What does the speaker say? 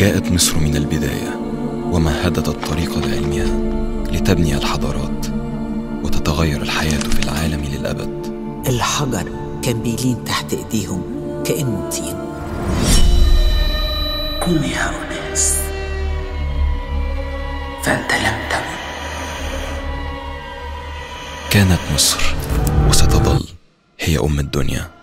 جاءت مصر من البداية ومهدت الطريق لعلمها لتبني الحضارات وتتغير الحياة في العالم للأبد الحجر كان بيلين تحت ايديهم كانه طين قم يا أناس فأنت لم تمت كانت مصر وستظل هي أم الدنيا